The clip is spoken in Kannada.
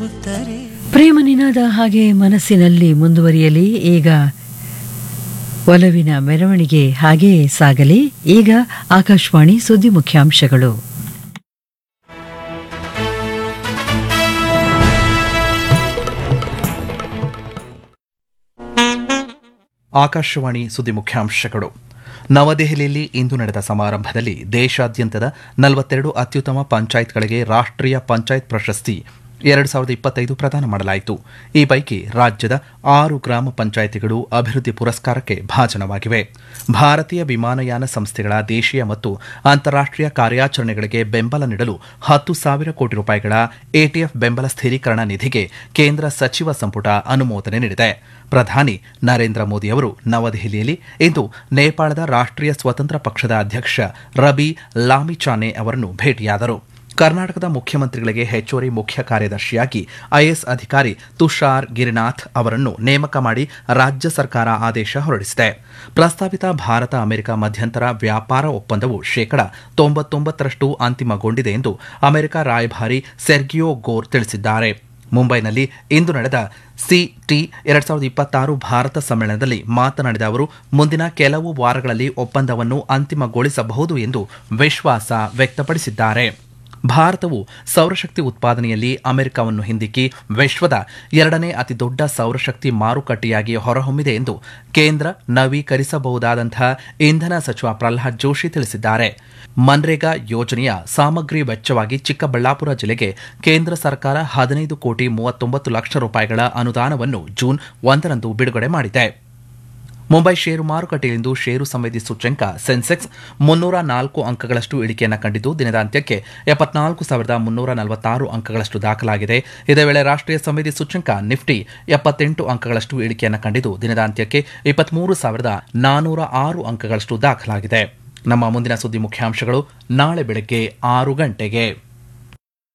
ಪ್ರೇಮ ನಿನಾದ ಹಾಗೆ ಮನಸ್ಸಿನಲ್ಲಿ ಮುಂದುವರಿಯಲಿ ಈಗ ಒಲವಿನ ಮೆರವಣಿಗೆ ಹಾಗೆಯೇ ಸಾಗಲಿ ಈಗ ಆಕಾಶವಾಣಿ ಸುದ್ದಿ ಮುಖ್ಯಾಂಶಗಳು ಆಕಾಶವಾಣಿ ಸುದ್ದಿ ಮುಖ್ಯಾಂಶಗಳು ನವದೆಹಲಿಯಲ್ಲಿ ಇಂದು ನಡೆದ ಸಮಾರಂಭದಲ್ಲಿ ದೇಶಾದ್ಯಂತದ ನಲವತ್ತೆರಡು ಅತ್ಯುತ್ತಮ ಪಂಚಾಯತ್ಗಳಿಗೆ ರಾಷ್ಟ್ರೀಯ ಪಂಚಾಯತ್ ಪ್ರಶಸ್ತಿ ಎರಡು ಸಾವಿರದ ಇಪ್ಪತ್ತೈದು ಪ್ರದಾನ ಮಾಡಲಾಯಿತು ಈ ಪೈಕಿ ರಾಜ್ಯದ ಆರು ಗ್ರಾಮ ಪಂಚಾಯಿತಿಗಳು ಅಭಿವೃದ್ಧಿ ಪುರಸ್ಕಾರಕ್ಕೆ ಭಾಜನವಾಗಿವೆ ಭಾರತೀಯ ವಿಮಾನಯಾನ ಸಂಸ್ಥೆಗಳ ದೇಶೀಯ ಮತ್ತು ಅಂತಾರಾಷ್ಟೀಯ ಕಾರ್ಯಾಚರಣೆಗಳಿಗೆ ಬೆಂಬಲ ನೀಡಲು ಹತ್ತು ಸಾವಿರ ಕೋಟಿ ರೂಪಾಯಿಗಳ ಎಟಿಎಫ್ ಬೆಂಬಲ ಸ್ಥಿರೀಕರಣ ನಿಧಿಗೆ ಕೇಂದ್ರ ಸಚಿವ ಸಂಪುಟ ಅನುಮೋದನೆ ನೀಡಿದೆ ಪ್ರಧಾನಿ ನರೇಂದ್ರ ಮೋದಿ ಅವರು ನವದೆಹಲಿಯಲ್ಲಿ ಇಂದು ನೇಪಾಳದ ರಾಷ್ಟ್ರೀಯ ಸ್ವತಂತ್ರ ಪಕ್ಷದ ಅಧ್ಯಕ್ಷ ರಬಿ ಲಾಮಿಚಾನೆ ಅವರನ್ನು ಭೇಟಿಯಾದರು ಕರ್ನಾಟಕದ ಮುಖ್ಯಮಂತ್ರಿಗಳಿಗೆ ಹೆಚ್ಚುವರಿ ಮುಖ್ಯ ಕಾರ್ಯದರ್ಶಿಯಾಗಿ ಐಎಎಸ್ ಅಧಿಕಾರಿ ತುಷಾರ್ ಗಿರಿನಾಥ್ ಅವರನ್ನು ನೇಮಕ ಮಾಡಿ ರಾಜ್ಯ ಸರ್ಕಾರ ಆದೇಶ ಹೊರಡಿಸಿದೆ ಪ್ರಸ್ತಾವಿತ ಭಾರತ ಅಮೆರಿಕ ಮಧ್ಯಂತರ ವ್ಯಾಪಾರ ಒಪ್ಪಂದವು ಶೇಕಡ ತೊಂಬತ್ತೊಂಬತ್ತರಷ್ಟು ಅಂತಿಮಗೊಂಡಿದೆ ಎಂದು ಅಮೆರಿಕ ರಾಯಭಾರಿ ಸೆರ್ಗಿಯೋ ಗೋರ್ ತಿಳಿಸಿದ್ದಾರೆ ಮುಂಬೈನಲ್ಲಿ ಇಂದು ನಡೆದ ಸಿಟಿ ಎರಡ್ ಸಾವಿರದ ಇಪ್ಪತ್ತಾರು ಭಾರತ ಸಮ್ಮೇಳನದಲ್ಲಿ ಮಾತನಾಡಿದ ಅವರು ಮುಂದಿನ ಕೆಲವು ವಾರಗಳಲ್ಲಿ ಒಪ್ಪಂದವನ್ನು ಅಂತಿಮಗೊಳಿಸಬಹುದು ಎಂದು ವಿಶ್ವಾಸ ವ್ಯಕ್ತಪಡಿಸಿದ್ದಾರೆ ಭಾರತವು ಸೌರಶಕ್ತಿ ಉತ್ಪಾದನೆಯಲ್ಲಿ ಅಮೆರಿಕವನ್ನು ಹಿಂದಿಕ್ಕಿ ವಿಶ್ವದ ಎರಡನೇ ಅತಿದೊಡ್ಡ ಸೌರಶಕ್ತಿ ಮಾರುಕಟ್ಟೆಯಾಗಿ ಹೊರಹೊಮ್ಮಿದೆ ಎಂದು ಕೇಂದ್ರ ನವೀಕರಿಸಬಹುದಾದಂತಹ ಇಂಧನ ಸಚಿವ ಪ್ರಹ್ಲಾದ್ ಜೋಶಿ ತಿಳಿಸಿದ್ದಾರೆ ಮನ್ರೇಗಾ ಯೋಜನೆಯ ಸಾಮಗ್ರಿ ವೆಚ್ಚವಾಗಿ ಚಿಕ್ಕಬಳ್ಳಾಪುರ ಜಿಲ್ಲೆಗೆ ಕೇಂದ್ರ ಸರ್ಕಾರ ಹದಿನೈದು ಕೋಟಿ ಮೂವತ್ತೊಂಬತ್ತು ಲಕ್ಷ ರೂಪಾಯಿಗಳ ಅನುದಾನವನ್ನು ಜೂನ್ ಒಂದರಂದು ಬಿಡುಗಡೆ ಮಾಡಿದೆ ಮುಂಬೈ ಷೇರು ಮಾರುಕಟ್ಟೆಯಲ್ಲಿಂದು ಷೇರು ಸಂವೇದಿ ಸೂಚ್ಯಂಕ ಸೆನ್ಸೆಕ್ಸ್ ಮುನ್ನೂರ ನಾಲ್ಕು ಅಂಕಗಳಷ್ಟು ಇಳಿಕೆಯನ್ನು ಕಂಡಿದ್ದು ದಿನದ ಅಂತ್ಯಕ್ಕೆ ಎಪ್ಪತ್ನಾಲ್ಕು ಸಾವಿರದ ಮುನ್ನೂರ ನಲವತ್ತಾರು ಅಂಕಗಳಷ್ಟು ದಾಖಲಾಗಿದೆ ಇದೇ ವೇಳೆ ರಾಷ್ಟ್ರೀಯ ಸಂವೇದಿ ಸೂಚ್ಯಂಕ ನಿಫ್ಟಿ ಎಪ್ಪತ್ತೆಂಟು ಅಂಕಗಳಷ್ಟು ಇಳಿಕೆಯನ್ನು ಕಂಡಿದ್ದು ದಿನದ ಅಂತ್ಯಕ್ಕೆ ಇಪ್ಪತ್ಮೂರು ಸಾವಿರದ ನಾನೂರ ಆರು ಅಂಕಗಳಷ್ಟು ದಾಖಲಾಗಿದೆ ನಮ್ಮ ಮುಂದಿನ ಸುದ್ದಿ ಮುಖ್ಯಾಂಶಗಳು ನಾಳೆ ಬೆಳಗ್ಗೆ ಆರು ಗಂಟೆಗೆ